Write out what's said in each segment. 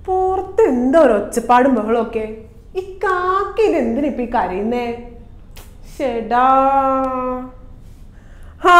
പുറത്ത് എന്താ ഒരു ഒച്ചപ്പാടും ബഹളമൊക്കെ ഈ കാക്ക ഇത് എന്തിനാ ഇപ്പൊ ഈ കരയുന്നേ ഷെടാ ഹാ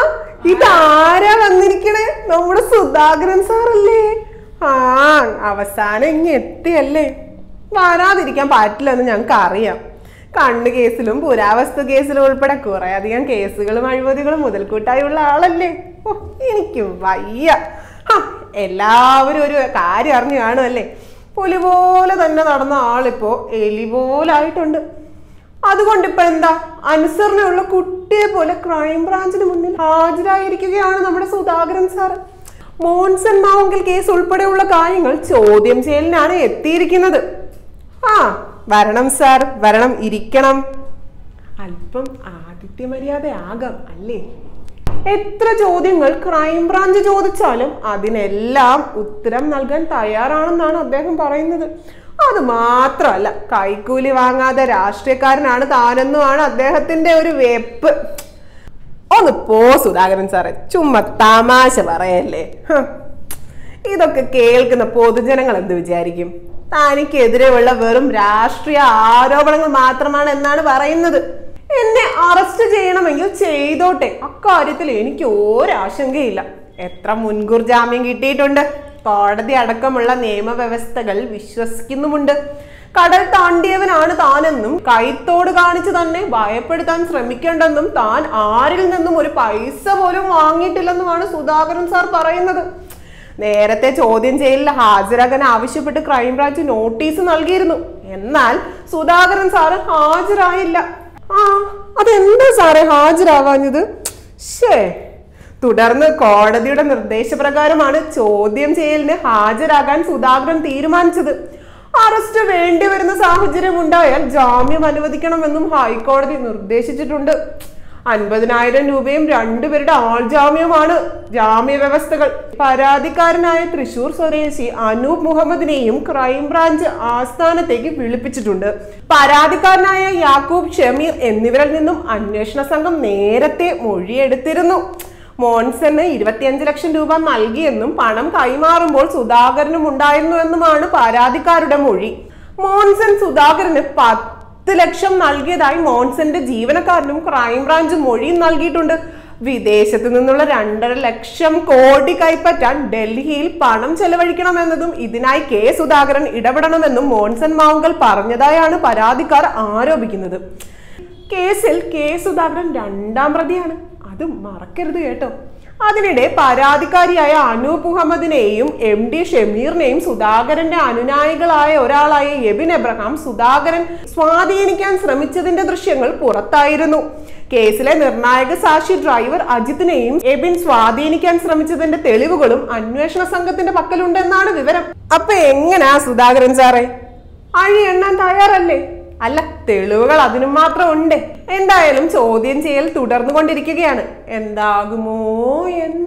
ഇതാരാ വന്നിരിക്കണേ നമ്മുടെ സുധാകരൻ സാറല്ലേ ആ അവസാനം ഇങ്ങ് എത്തിയല്ലേ വരാതിരിക്കാൻ പറ്റില്ലെന്ന് ഞങ്ങൾക്ക് അറിയാം കണ്ണ് കേസിലും പുരാവസ്തു കേസിലും ഉൾപ്പെടെ കുറെ അധികം കേസുകളും അഴിമതികളും മുതൽക്കൂട്ടായുള്ള ആളല്ലേ ഓ എനിക്ക് വയ്യ ഹ, എല്ലാവരും ഒരു കാര്യം അറിഞ്ഞു കാണുമല്ലേ പുലി പോലെ തന്നെ നടന്ന ആളിപ്പോ എലി പോലായിട്ടുണ്ട് അതുകൊണ്ട് ഇപ്പൊ എന്താ അനുസരണയുള്ള കുട്ടിയെ പോലെ ക്രൈം ബ്രാഞ്ചിന് മുന്നിൽ ഹാജരായിരിക്കുകയാണ് നമ്മുടെ സുധാകരൻ സാറ് മോൻസൺ മാവങ്കൽ കേസ് ഉൾപ്പെടെയുള്ള കാര്യങ്ങൾ ചോദ്യം ചെയ്യലിനാണ് എത്തിയിരിക്കുന്നത് ആ വരണം സാർ വരണം ഇരിക്കണം അല്പം ആദിത്യ മര്യാദ ആകാം അല്ലേ എത്ര ചോദ്യങ്ങൾ ക്രൈം ബ്രാഞ്ച് ചോദിച്ചാലും അതിനെല്ലാം ഉത്തരം നൽകാൻ തയ്യാറാണെന്നാണ് അദ്ദേഹം പറയുന്നത് അത് മാത്രമല്ല കൈക്കൂലി വാങ്ങാതെ രാഷ്ട്രീയക്കാരനാണ് താനെന്നുമാണ് അദ്ദേഹത്തിന്റെ ഒരു വെപ്പ് ഒന്ന് പോ സുധാകരൻ സാറേ ചുമ്മാ തമാശ പറയല്ലേ ഹ്. ഇതൊക്കെ കേൾക്കുന്ന പൊതുജനങ്ങൾ എന്ത് വിചാരിക്കും തനിക്കെതിരെയുള്ള വെറും രാഷ്ട്രീയ ആരോപണങ്ങൾ മാത്രമാണ് എന്നാണ് പറയുന്നത് എന്നെ അറസ്റ്റ് ചെയ്യണമെങ്കിൽ ചെയ്തോട്ടെ അക്കാര്യത്തിൽ എനിക്ക് ഒരാശങ്കയില്ല എത്ര മുൻകൂർ ജാമ്യം കിട്ടിയിട്ടുണ്ട് കോടതി അടക്കമുള്ള നിയമവ്യവസ്ഥകൾ വിശ്വസിക്കുന്നുമുണ്ട് കടൽ താണ്ടിയവനാണ് താനെന്നും കൈത്തോട് കാണിച്ച് തന്നെ ഭയപ്പെടുത്താൻ ശ്രമിക്കേണ്ടെന്നും താൻ ആരിൽ നിന്നും ഒരു പൈസ പോലും വാങ്ങിയിട്ടില്ലെന്നുമാണ് സുധാകരൻ സാർ പറയുന്നത് നേരത്തെ ചോദ്യം ചെയ്യലിൽ ഹാജരാകാൻ ആവശ്യപ്പെട്ട് ക്രൈംബ്രാഞ്ച് നോട്ടീസ് നൽകിയിരുന്നു എന്നാൽ സുധാകരൻ സാറ് ഹാജരായില്ല ആ അതെന്താ സാറേ ഹാജരാവാഞ്ഞത് ഷേ തുടർന്ന് കോടതിയുടെ നിർദ്ദേശപ്രകാരമാണ് ചോദ്യം ചെയ്യലിന് ഹാജരാകാൻ സുധാകരൻ തീരുമാനിച്ചത് അറസ്റ്റ് വേണ്ടി വരുന്ന സാഹചര്യം ഉണ്ടായാൽ ജാമ്യം അനുവദിക്കണമെന്നും ഹൈക്കോടതി നിർദ്ദേശിച്ചിട്ടുണ്ട് അൻപതിനായിരം രൂപയും രണ്ടുപേരുടെ ആൾ ജാമ്യവുമാണ് ജാമ്യ വ്യവസ്ഥകൾ പരാതിക്കാരനായ തൃശൂർ സ്വദേശി അനൂപ് മുഹമ്മദിനെയും ക്രൈംബ്രാഞ്ച് ആസ്ഥാനത്തേക്ക് വിളിപ്പിച്ചിട്ടുണ്ട് പരാതിക്കാരനായ യാക്കൂബ് ഷമീർ എന്നിവരിൽ നിന്നും അന്വേഷണ സംഘം നേരത്തെ മൊഴിയെടുത്തിരുന്നു മോൻസന് ഇരുപത്തിയഞ്ച് ലക്ഷം രൂപ നൽകിയെന്നും പണം കൈമാറുമ്പോൾ സുധാകരനും ഉണ്ടായിരുന്നുവെന്നുമാണ് പരാതിക്കാരുടെ മൊഴി മോൻസൻ സുധാകരന് പത്ത് ലക്ഷം നൽകിയതായി മോൻസന്റെ ജീവനക്കാരനും ക്രൈംബ്രാഞ്ച് മൊഴിയും നൽകിയിട്ടുണ്ട് വിദേശത്തു നിന്നുള്ള രണ്ടര ലക്ഷം കോടി കൈപ്പറ്റാൻ ഡൽഹിയിൽ പണം ചെലവഴിക്കണമെന്നതും ഇതിനായി കെ സുധാകരൻ ഇടപെടണമെന്നും മോൻസൻ മാവുങ്കൽ പറഞ്ഞതായാണ് പരാതിക്കാർ ആരോപിക്കുന്നത് കേസിൽ കെ സുധാകരൻ രണ്ടാം പ്രതിയാണ് അത് മറക്കരുത് കേട്ടോ അതിനിടെ പരാതിക്കാരിയായ അനൂപ് മുഹമ്മദിനെയും എം ഡി ഷമീറിനെയും സുധാകരന്റെ അനുനായികളായ ഒരാളായ എബിൻ എബ്രഹാം സുധാകരൻ സ്വാധീനിക്കാൻ ശ്രമിച്ചതിന്റെ ദൃശ്യങ്ങൾ പുറത്തായിരുന്നു കേസിലെ നിർണായക സാക്ഷി ഡ്രൈവർ അജിത്തിനെയും എബിൻ സ്വാധീനിക്കാൻ ശ്രമിച്ചതിന്റെ തെളിവുകളും അന്വേഷണ സംഘത്തിന്റെ പക്കലുണ്ടെന്നാണ് വിവരം അപ്പൊ എങ്ങനാ സുധാകരൻ സാറേ അഴി എണ്ണാൻ തയ്യാറല്ലേ അല്ല തെളിവുകൾ അതിനും മാത്രം ഉണ്ട് എന്തായാലും ചോദ്യം ചെയ്യൽ തുടർന്നുകൊണ്ടിരിക്കുകയാണ് എന്താകുമോ എന്ന്